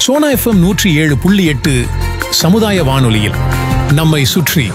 Sona FM நூற்றி ஏழு புள்ளி எட்டு சமுதாய வானொலியில் நம்மை சுற்றி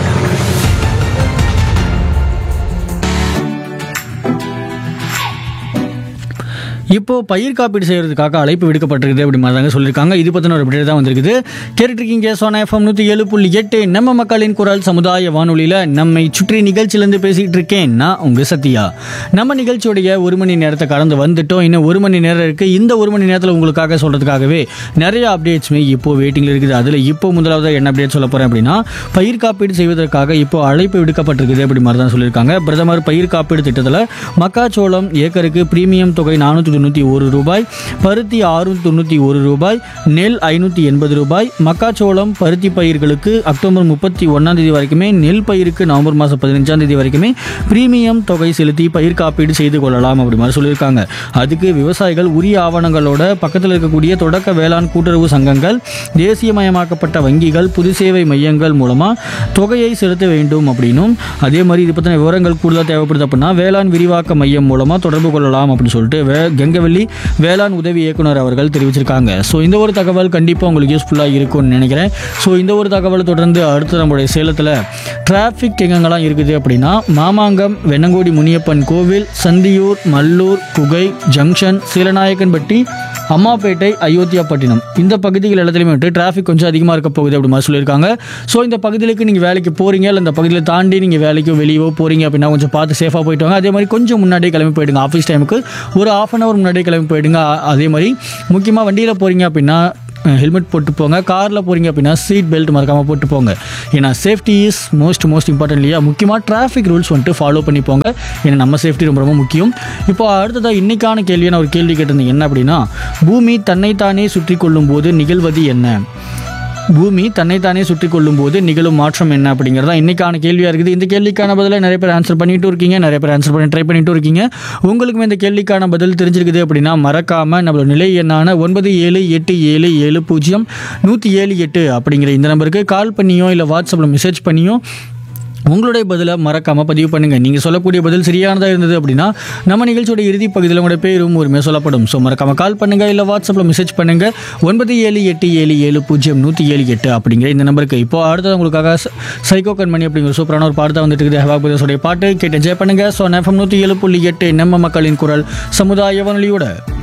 இப்போ பயிர் காப்பீடு செய்யறதுக்காக அழைப்பு விடுக்கப்பட்டிருக்குது அப்படி மாதிரி தாங்க சொல்லியிருக்காங்க இது பற்றின ஒரு அப்டேட் தான் வந்திருக்குது கேட்டுட்ருக்கீங்க சோனா எஃப்எம் நூற்றி ஏழு புள்ளி எட்டு நம்ம மக்களின் குரல் சமுதாய வானொலியில் நம்மை சுற்றி நிகழ்ச்சியிலேருந்து பேசிகிட்டு இருக்கேன் நான் உங்கள் சத்யா நம்ம நிகழ்ச்சியுடைய ஒரு மணி நேரத்தை கடந்து வந்துட்டோம் இன்னும் ஒரு மணி நேரம் இருக்குது இந்த ஒரு மணி நேரத்தில் உங்களுக்காக சொல்கிறதுக்காகவே நிறைய அப்டேட்ஸுமே இப்போ வெயிட்டிங்கில் இருக்குது அதில் இப்போ முதலாவது என்ன அப்டேட் சொல்ல போகிறேன் அப்படின்னா பயிர் காப்பீடு செய்வதற்காக இப்போ அழைப்பு விடுக்கப்பட்டிருக்குது அப்படி மாதிரி தான் சொல்லியிருக்காங்க பிரதமர் பயிர் காப்பீடு திட்டத்தில் மக்காச்சோளம் ஏக்கருக்கு பிரீமியம் தொகை நானூற்றி தொண்ணூற்றி ஒரு ரூபாய் பருத்தி ஆறுநூற்றி தொண்ணூற்றி ஒரு ரூபாய் நெல் ஐநூற்றி எண்பது ரூபாய் மக்காச்சோளம் பருத்தி பயிர்களுக்கு அக்டோபர் முப்பத்தி ஒன்றாம் தேதி வரைக்குமே நெல் பயிருக்கு நவம்பர் மாதம் பதினஞ்சாம் தேதி வரைக்குமே பிரீமியம் தொகை செலுத்தி பயிர் காப்பீடு செய்து கொள்ளலாம் அப்படி மாதிரி சொல்லியிருக்காங்க அதுக்கு விவசாயிகள் உரிய ஆவணங்களோட பக்கத்தில் இருக்கக்கூடிய தொடக்க வேளாண் கூட்டுறவு சங்கங்கள் தேசியமயமாக்கப்பட்ட வங்கிகள் பொது சேவை மையங்கள் மூலமாக தொகையை செலுத்த வேண்டும் அப்படின்னும் அதே மாதிரி இது பற்றின விவரங்கள் கூடுதலாக தேவைப்படுது அப்படின்னா வேளாண் விரிவாக்க மையம் மூலமாக தொடர்பு கொள்ளலாம் அப்படின்னு சொல்லிட்டு வே கெங்கவல்லி வேளாண் உதவி இயக்குனர் அவர்கள் தெரிவிச்சிருக்காங்க ஸோ இந்த ஒரு தகவல் கண்டிப்பாக உங்களுக்கு யூஸ்ஃபுல்லாக இருக்கும்னு நினைக்கிறேன் ஸோ இந்த ஒரு தகவலை தொடர்ந்து அடுத்து நம்மளுடைய சேலத்தில் டிராஃபிக் எங்கெங்கெல்லாம் இருக்குது அப்படின்னா மாமாங்கம் வெண்ணங்கோடி முனியப்பன் கோவில் சந்தியூர் மல்லூர் குகை ஜங்ஷன் சீலநாயக்கன்பட்டி அம்மாப்பேட்டை அயோத்தியாப்பட்டினம் இந்த பகுதிகள் எல்லாத்துலேயுமே வந்துட்டு டிராஃபிக் கொஞ்சம் அதிகமாக இருக்க போகுது அப்படி மாதிரி சொல்லியிருக்காங்க ஸோ இந்த பகுதிகளுக்கு நீங்கள் வேலைக்கு போகிறீங்க இல்லை இந்த பகுதியில் தாண்டி நீங்கள் வேலைக்கு வெளியவோ போகிறீங்க அப்படின்னா கொஞ்சம் பார்த்து சேஃபாக போயிட்டு வாங்க அதே மாதிரி கொஞ்சம் முன்னாடியே கிளம்பி போயிடுங்க ஆஃபீஸ் டைமுக்கு ஒரு ஆஃப் அன் ஹவர் முன்னாடியே கிளம்பி போயிடுங்க அ- அதே மாதிரி முக்கியமாக வண்டியில் போகிறீங்க அப்படின்னா ஹெல்மெட் போட்டு போங்க காரில் போகிறீங்க அப்படின்னா சீட் பெல்ட் மறக்காமல் போட்டு போங்க ஏன்னா safety is most most important இல்லையா முக்கியமாக டிராஃபிக் ரூல்ஸ் வந்துட்டு ஃபாலோ பண்ணி போங்க ஏன்னா நம்ம சேஃப்டி ரொம்ப ரொம்ப முக்கியம் இப்போ அடுத்ததாக இன்னைக்கான கேள்வியை நான் ஒரு கேள்வி கேட்டிருந்தேன் என்ன அப்படின்னா பூமி தன்னைத்தானே சுற்றி கொள்ளும்போது நிகழ்வது என்ன பூமி தன்னைத்தானே சுற்றி கொள்ளும் போது நிகழும் மாற்றம் என்ன அப்படிங்கிறதா இன்னைக்கான கேள்வியாக இருக்குது இந்த கேள்விக்கான பதிலை நிறைய பேர் ஆன்சர் பண்ணிட்டு இருக்கீங்க நிறைய பேர் ஆன்சர் பண்ணி ட்ரை பண்ணிட்டு இருக்கீங்க உங்களுக்குமே இந்த கேள்விக்கான பதில் தெரிஞ்சிருக்குது அப்படின்னா மறக்காமல் நம்மளோட நிலை எண்ணான ஒன்பது ஏழு எட்டு ஏழு ஏழு பூஜ்ஜியம் நூற்றி ஏழு எட்டு அப்படிங்கிற இந்த நம்பருக்கு கால் பண்ணியோ இல்லை வாட்ஸ்அப்பில் மெசேஜ் பண்ணியோ உங்களுடைய பதிலை மறக்காமல் பதிவு பண்ணுங்கள் நீங்கள் சொல்லக்கூடிய பதில் சரியானதாக இருந்தது அப்படின்னா நம்ம நிகழ்ச்சியோட இறுதி பகுதியில் உங்களுடைய பேரும் உரிமையாக சொல்லப்படும் ஸோ மறக்காமல் கால் பண்ணுங்கள் இல்லை வாட்ஸ்அப்பில் மெசேஜ் பண்ணுங்கள் ஒன்பது ஏழு எட்டு ஏழு ஏழு பூஜ்ஜியம் நூற்றி ஏழு எட்டு அப்படிங்கிற இந்த நம்பருக்கு இப்போ அடுத்தது உங்களுக்காக ச- சைக்கோ கண்மணி அப்படிங்கிற சூப்பரான ஒரு பாட்டு தான் வந்துட்டு இருக்குது ஹெவா பிரதர்ஸோடைய பாட்டு கேட்டு என்ஜாய் பண்ணுங்கள் ஸோ எஃப்எம் நூற்றி ஏழு புள்ளி எட்டு நம்ம மக்களின் குரல் சமுதாய வானொலியோட